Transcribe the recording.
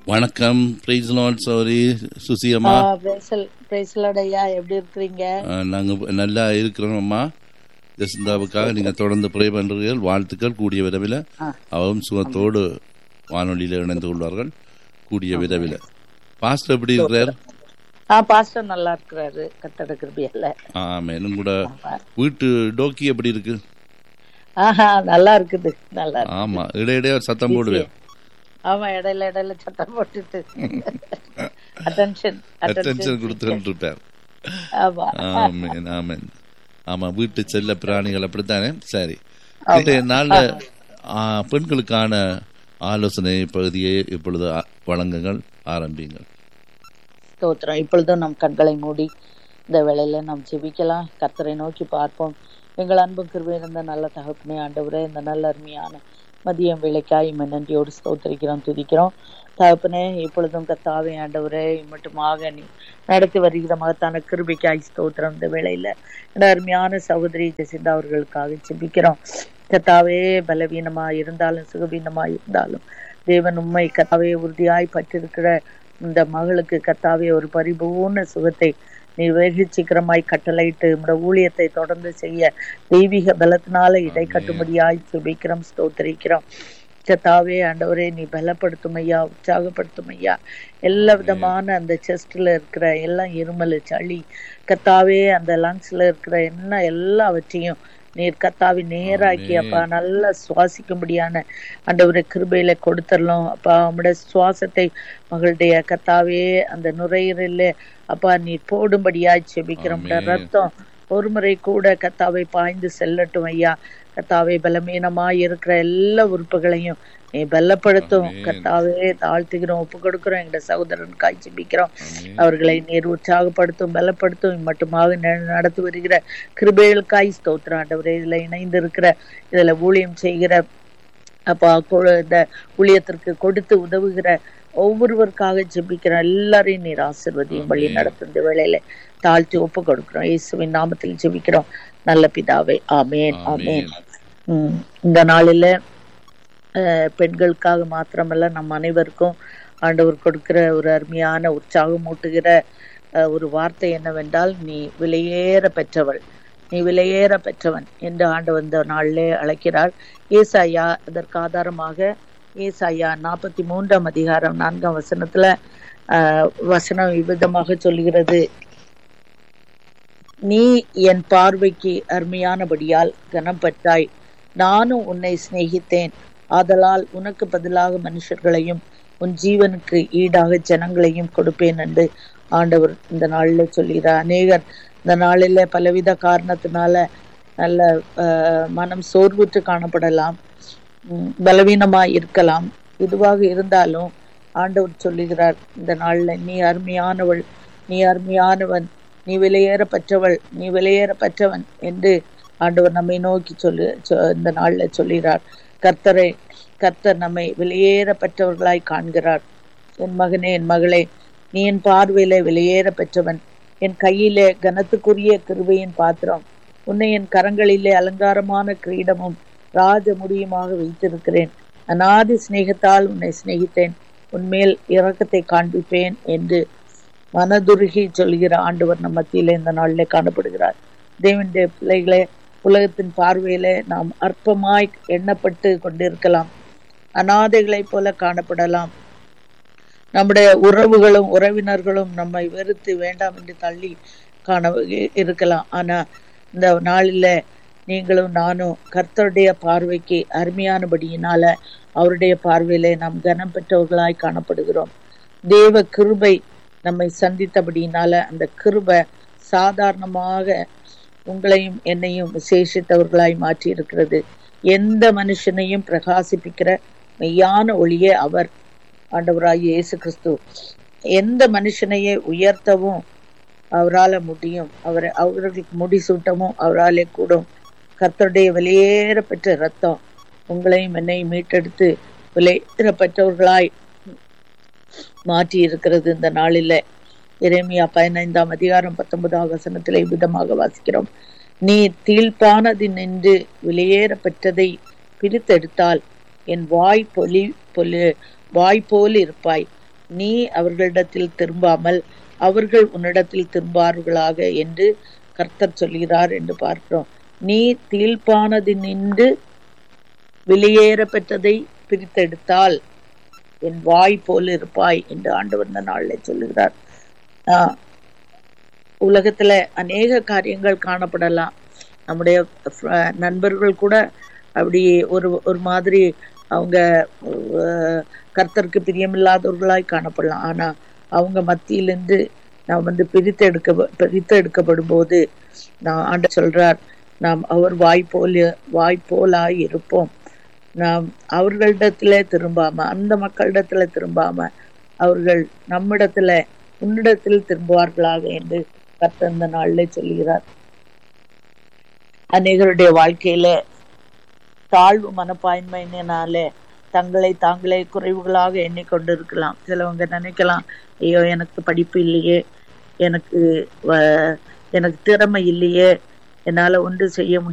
வணக்கம் price Lord சௌரி சுசியம்மா பிரைஸ்லோட ஐயா எப்படி இருக்கிறீங்க நாங்கள் நல்லா இருக்கிறோம் அம்மா ஜெசிந்தாவுக்காக நீங்கள் தொடர்ந்து ப்ரே பண்ணுறீர்கள் வாழ்த்துக்கள் கூடிய விரைவில் அவரும் சுகத்தோடு வானொலியில் இணைந்து கொள்வார்கள் கூடிய விரைவில் பாஸ்டர் எப்படி இருக்கிறார் ஆ பாஸ்டர் நல்லா இருக்கிறாரு கத்தட கிருபியல்ல ஆமாம் கூட வீட்டு டோக்கி எப்படி இருக்கு ஆஹா நல்லா இருக்குது நல்லா இருக்கு ஆமா இடையிடையே ஒரு சத்தம் போடுவேன் ஆமா இடையில இடையில சத்தம் போட்டுட்டு அட்டென்ஷன் அட்டென்ஷன் கொடுத்துட்டு இருப்பார் ஆமா ஆமேன் ஆமேன் ஆமா வீட்டு செல்ல பிராணிகள் அப்படித்தானே சரி இன்றைய நாள்ல ஆ, பெண்களுக்கான ஆலோசனை பகுதியை இப்பொழுது ஆ- வழங்குங்கள் ஆரம்பிங்கள் ஸ்தோத்திரம் இப்பொழுதும் நம் கண்களை மூடி இந்த வேளையில நாம் ஜெபிக்கலாம் கர்த்தரை நோக்கி பார்ப்போம் எங்கள் அன்பும் கிருபை இருந்த நல்ல தகப்பனே ஆண்டவரே இந்த நல்ல அருமையான மதியம் வேலைக்காய் இம்மை நன்றியோடு ஸ்தோத்திரிக்கிறோம் துதிக்கிறோம் தகப்பனே இப்பொழுதும் கத்தாவே ஆண்டவரே மட்டுமாக நீ நடத்தி வருகிற மகத்தான கிருபைக்காய் ஸ்தோத்திரம் இந்த வேளையில இந்த அருமையான சகோதரி ஜெசிந்தா அவர்களுக்காக ஜெபிக்கிறோம் கத்தாவே பலவீனமா இருந்தாலும் சுகவீனமா இருந்தாலும் தேவன் உண்மை கத்தாவே உறுதியாய் பற்றிருக்கிற இந்த மகளுக்கு கத்தாவே ஒரு பரிபூர்ண சுகத்தை நீ வெகு சீக்கிரமாய் கட்டளையிட்டு உம்முடைய ஊழியத்தை தொடர்ந்து செய்ய தெய்வீக பலத்தினால இடை கட்டும்படியாய் சுபிக்கிறோம் ஸ்தோத்திரிக்கிறோம் கத்தாவே ஆண்டவரே நீ பலப்படுத்தும் ஐயா உற்சாகப்படுத்தும் ஐயா எல்லா விதமான அந்த செஸ்ட்ல இருக்கிற எல்லாம் இருமல் சளி கத்தாவே அந்த லங்ஸ்ல இருக்கிற என்ன எல்லாவற்றையும் நீர் கத்தாவி நேராக்கி அப்பா நல்லா சுவாசிக்கும்படியான ஆண்டவரை கிருபையில கொடுத்துடலாம் அப்பா உம்முடைய சுவாசத்தை மகளுடைய கத்தாவே அந்த நுரையீரல்ல அப்பா நீ போடும்படியாய் செபிக்கிறோம் ஆமென். ரத்தம் ஒரு முறை கூட கத்தாவை பாய்ந்து செல்லட்டும் ஐயா கத்தாவை பலமீனமாய் இருக்கிற எல்லா உறுப்புகளையும் நீ பலப்படுத்தும் ஆமென். கத்தாவே தாழ்த்துகிறோம் ஒப்பு கொடுக்கிறோம் எங்க சகோதரன் காய் ஜெபிக்கிறோம் ஆமென். அவர்களை நீர் உற்சாகப்படுத்தும் பலப்படுத்தும் மட்டுமாக ந- நடத்தி வருகிற கிருபைகளுக்காய் ஸ்தோத்திரம் ஆண்டவரே இதுல இணைந்து இருக்கிற இதுல ஊழியம் செய்கிற அப்பா கொ- இந்த ஊழியத்திற்கு கொடுத்து உதவுகிற ஒவ்வொருவருக்காக ஜெபிக்கிற எல்லாரையும் நீர் ஆசிர்வதியும் வழி நடத்தும் இந்த வேளையில தாழ்த்தி ஒப்பு கொடுக்கிறோம் இயேசுவின் நாமத்தில் ஜெபிக்கிறோம் நல்ல பிதாவே ஆமேன் ஆமேன் ஆமென். உம் இந்த நாளில அஹ், பெண்களுக்காக மாத்திரமல்ல நம் அனைவருக்கும் ஆண்டவர் கொடுக்கிற ஒரு அருமையான உற்சாகம் ஊட்டுகிற அஹ், ஒரு வார்த்தை என்னவென்றால் நீ விலையேற பெற்றவள் நீ விலையேற பெற்றவன் என்று ஆண்டவர் இந்த நாளிலே அழைக்கிறார் ஏசாயா அதற்கு ஆதாரமாக ஏசாயா நாற்பத்தி மூன்றாம் அதிகாரம் நான்காம் வசனத்துல ஆஹ், வசனம் இவ்விதமாக சொல்கிறது நீ என் பார்வைக்கு அருமையானபடியால் கனம் பெற்றாய் நானும் உன்னை சிநேகித்தேன் ஆதலால் உனக்கு பதிலாக மனுஷர்களையும் உன் ஜீவனுக்கு ஈடாக ஜனங்களையும் கொடுப்பேன் என்று ஆண்டவர் இந்த நாளில் சொல்கிறார் அநேகர் இந்த நாளில் பலவித காரணத்தினால நல்ல ஆஹ், மனம் சோர்வுற்று காணப்படலாம் உம், பலவீனமாய் இருக்கலாம் இதுவாக இருந்தாலும் ஆண்டவர் சொல்லுகிறார் இந்த நாள்ல நீ அருமையானவள் நீ அருமையானவன் நீ விலையேற பெற்றவள் நீ விலையேற பெற்றவன் என்று ஆண்டவர் நம்மை நோக்கி சொல்லு சொ- இந்த நாள்ல சொல்லுகிறார் கர்த்தரை கர்த்தர் நம்மை விலையேற பெற்றவர்களாய் காண்கிறார் என் மகனே என் மகளே நீ என் பார்வையில விலையேற பெற்றவன் என் கையிலே கனத்துக்குரிய கிருபையின் பாத்திரம் உன்னை என் கரங்களிலே அலங்காரமான கிரீடமும் ராஜ முடியுமாக வைத்திருக்கிறேன் அநாதி சிநேகத்தால் உன்னை சிநேகித்தேன் உன்மேல் இரக்கத்தை காண்பிப்பேன் என்று மனதுருகி சொல்கிற ஆண்டவர் நம் மத்தியிலே இந்த நாளிலே காணப்படுகிறார் தேவனுடைய பிள்ளைகளே உலகத்தின் பார்வையிலே நாம் அற்பமாய் எண்ணப்பட்டு கொண்டிருக்கலாம் அனாதைகளைப் போல காணப்படலாம் நம்முடைய உறவுகளும் உறவினர்களும் நம்மை வெறுத்து வேண்டாம் என்று தள்ளி காண இருக்கலாம் ஆனா இந்த நாளில நீங்களும் நானும் கர்த்தருடைய பார்வைக்கு அருமையானபடியினால அவருடைய பார்வையிலே நாம் கனம் பெற்றவர்களாய் காணப்படுகிறோம் தேவ கிருபை நம்மை சந்தித்தபடியினால அந்த கிருபை சாதாரணமாக உங்களையும் என்னையும் விசேஷித்தவர்களாய் மாற்றி இருக்கிறது எந்த மனுஷனையும் பிரகாசிப்பிக்கிற மெய்யான ஒளியே அவர் ஆண்டவராகிய இயேசு கிறிஸ்து எந்த மனுஷனையே உயர்த்தவும் அவரால முடியும் அவரை அவர்களுக்கு முடிசூட்டவும் அவராலே கூடும் கர்த்தருடைய வெளியேற பெற்ற ரத்தம் உங்களையும் என்னையும் மீட்டெடுத்து விலையேற பெற்றவர்களாய் மாற்றி இருக்கிறது இந்த நாளில எரேமியா பதினைந்தாம் அதிகாரம் பத்தொன்பதாம் வசனத்திலே விதமாக வாசிக்கிறோம் நீ தீழ்ப்பானது நின்று வெளியேற பெற்றதை பிரித்தெடுத்தால் என் வாய் பொலி பொலி வாய் போல் இருப்பாய் நீ அவர்களிடத்தில் திரும்பாமல் அவர்கள் உன்னிடத்தில் திரும்பார்களாக என்று கர்த்தர் சொல்கிறார் என்று பார்க்கிறோம் நீ தீழ்ப்பானது நின்று வெளியேற பெற்றதை பிரித்தெடுத்தால் என் வாய் போல் இருப்பாய் என்று ஆண்டவர் இந்த நாளில் சொல்லுகிறார் ஆஹ் உலகத்துல அநேக காரியங்கள் காணப்படலாம் நம்முடைய fr- நண்பர்கள் கூட அப்படி ஒரு ஒரு மாதிரி அவங்க அஹ், கர்த்தருக்கு பிரியமில்லாதவர்களாய் காணப்படலாம் ஆனா அவங்க மத்தியிலிருந்து நாம் வந்து பிரித்து எடுக்க பிரித்து எடுக்கப்படும் போது நான் ஆண்ட சொல்றார் நாம் அவர் வாய் போல வாய் போலாய் இருப்போம் நாம் அவர்களிடத்துல திரும்பாம அந்த மக்களிடத்துல திரும்பாம அவர்கள் நம்மிடத்துல உன்னிடத்தில் திரும்புவார்களாக என்று கர்த்தர் இந்த நாளிலே சொல்கிறார் அநேகருடைய வாழ்க்கையில தாழ்வு மனப்பான்மையினாலே தங்களை தாங்களே குறைவுகளாக எண்ணிக்கொண்டிருக்கலாம் சிலவங்க நினைக்கலாம் ஐயோ எனக்கு படிப்பு இல்லையே எனக்கு வ- எனக்கு திறமை இல்லையே என்னால ஒன்று செய்ய முடியும்